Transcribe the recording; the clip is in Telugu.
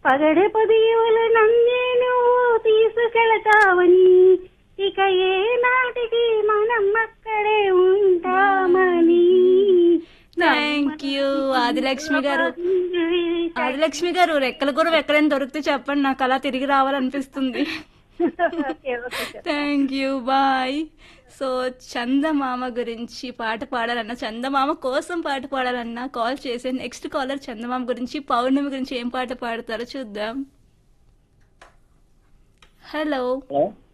పగడపు దీవులు నన్నే నువ్వు తీసుకెళతావని ఇక ఏ నాటికి మనం అక్కడే ఉంటామని థ్యాంక్ యూ ఆదిలక్ష్మి గారు ఆదిలక్ష్మి గారు రెక్కల గురువు ఎక్కడైనా దొరికితే చెప్పండి నాకు అలా తిరిగి రావాలనిపిస్తుంది okay okay sir thank you bye so చందమామ గురించి పాట పాడాలన్నా చందమామ కోసం పాట పాడాలన్నా కాల్ చేసే నెక్స్ట్ కాలర్ చందమామ గురించి పౌర్ణమి గురించి ఏం పాట పాడతారో చూద్దాం హలో హలో